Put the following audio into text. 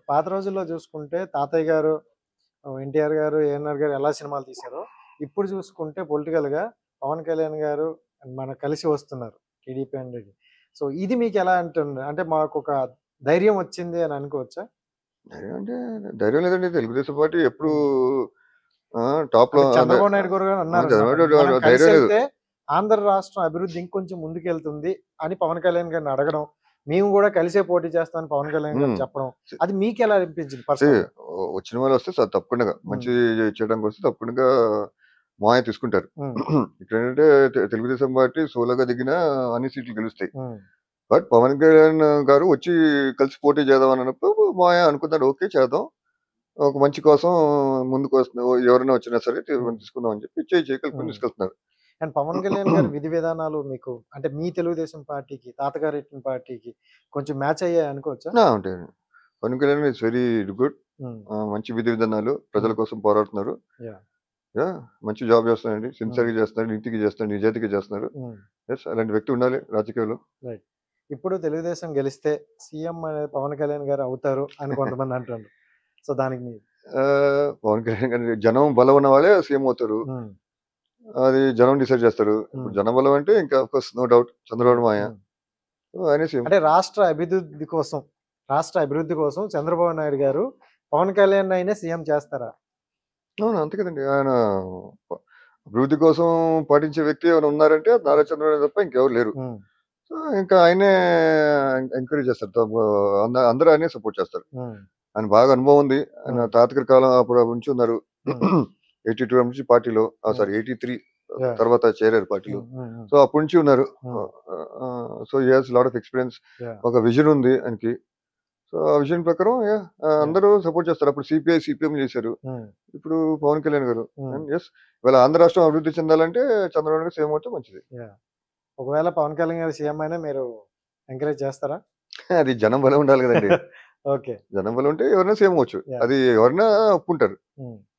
పాత రోజుల్లో చూసుకుంటే తాతయ్య గారు ఎన్టీఆర్ గారు ఏఎన్ఆర్ గారు ఎలా సినిమాలు తీశారో ఇప్పుడు చూసుకుంటే పొలిటికల్ గా పవన్ కళ్యాణ్ గారు మన కలిసి వస్తున్నారు టీడీపీ అండ్ సో ఇది మీకు ఎలా అంటుంది అంటే మాకు ఒక ధైర్యం వచ్చింది అని అనుకోవచ్చా ధైర్యం అంటే ధైర్యం లేదండి తెలుగుదేశం పార్టీ ఎప్పుడు టాప్ లో అంటే చంద్రబాబు నాయుడు గారు కూడా అన్నారు చంద్రబాబు అన్నమాట. నాయుడు మనం కలిసి ధైర్యం లేదు. వెళ్తే ఆంధ్ర రాష్ట్రం అభివృద్ధి ఇంకొంచెం ముందుకెళ్తుంది అని పవన్ కళ్యాణ్ గారిని అడగడం మేము కూడా కలిసే పోటీ చేస్తామని పవన్ కళ్యాణ్ గారు Hmm. చెప్పడం అది మీకు ఎలా అనిపించింది See, personal గా? వచ్చిన వాళ్ళు వస్తే సార్ తప్పకుండా మంచి చేయడానికి వస్తే తప్పకుండా మాయ తీసుకుంటారు Hmm. ఇక్కడ ఏంటంటే తె- తెలుగుదేశం పార్టీ సోలోగా దిగిన అన్ని సీట్లు గెలుస్తాయి Hmm. బట్ పవన్ కళ్యాణ్ గారు వచ్చి కలిసి పోటీ చేద్దాం అని అన్నప్పుడు మాయ అనుకున్నాడు ఓకే చేద్దాం ఒక మంచి కోసం ముందుకు వస్తున్న ఎవరైనా వచ్చినా సరే తీ- తీసుకుందాం అని చెప్పి చేయి చేయి కలుపుకొని Hmm. తీసుకెళ్తున్నారు అండ్ పవన్ కళ్యాణ్ గారి విధి విధానాలు మీకు అంటే మీ తెలుగుదేశం పార్టీకి తాతగారి పార్టీకి కొంచెం మ్యాచ్ అయ్యాయి అనుకోవచ్చా నా ఉంటాయి Pawan Kalyan is very good Hmm. మంచి విధి విధానాలు ప్రజల కోసం పోరాడుతున్నారు Yeah. యా మంచి జాబ్ చేస్తున్నారండి సిన్సియర్ గా చేస్తున్నారు నీతికి చేస్తున్నారు నిజాయితీగా చేస్తున్నారు Hmm. ఎస్ అలాంటి వ్యక్తి ఉండాలి రాజకీయాల్లో ఇప్పుడు తెలుగుదేశం గెలిస్తే సీఎం అనేది పవన్ కళ్యాణ్ గారు అవుతారు అని కొంతమంది అంటున్నారు సో దానికి మీ ఆ, పవన్ కళ్యాణ్ గారి జనం బలం ఉన్న వాళ్ళే సీఎం అవుతారు Hmm. అది జనం డిసైడ్ చేస్తారు ఇప్పుడు Hmm. జనం బలం అంటే ఇంకా కోర్స్ నో డౌట్ చంద్రబాబు మాయ Hmm. ఆయన సీఎం అంటే రాష్ట్ర అభివృద్ధి కోసం రాష్ట్ర అభివృద్ధి కోసం చంద్రబాబు నాయుడు గారు పవన్ కళ్యాణ్ అయినా సీఎం చేస్తారా అవును అంతే కదండి ఆయన ప- అభివృద్ధి కోసం పాటించే వ్యక్తి ఏమైనా ఉన్నారంటే అది నారా చంద్రబాబు తప్ప ఇంకెవరు లేరు Hmm. సో ఇంకా ఆయనే ఎంకరేజ్ చేస్తారు తప్ప- అంద- అందరూ ఆయనే సపోర్ట్ చేస్తారు Hmm. ఆయన బాగా అనుభవం ఉంది ఆయన Hmm. తాతగారి కాలం అప్పుడు నుంచి ఉన్నారు Hmm. ఎయిటీ టూ నుంచి పార్టీలో Hmm. Sorry eighty three Yeah. తర్వాత చేరారు పార్టీలో Hmm. Hmm. Hmm. సో అప్పటి నుంచి ఉన్నారు Hmm. So has lot of experience Yeah. ఒక విజన్ ఉంది ఆయనకి సో ఆ విజన్ ప్రకారం yeah, ఆ, అందరూ సపోర్ట్ చేస్తారు అప్పుడు సిపిఐ సిపిఎం చేశారు Hmm. ఇప్పుడు పవన్ కళ్యాణ్ గారు Hmm. ఎస్ ఇవాళ ఆంధ్ర రాష్ట్రం అభివృద్ధి చెందాలంటే చంద్రబాబు నాయుడు సీఎం అవుతే మంచిది ఒకవేళ పవన్ కళ్యాణ్ గారు సీఎం అయినా మీరు ఎంకరేజ్ చేస్తారా అది జనం బలం ఉండాలి కదండి ఓకే జనం బలం ఉంటే ఎవరైనా సీఎం అవ్వచ్చు Yeah. అది ఎవరైనా ఒప్పుకుంటారు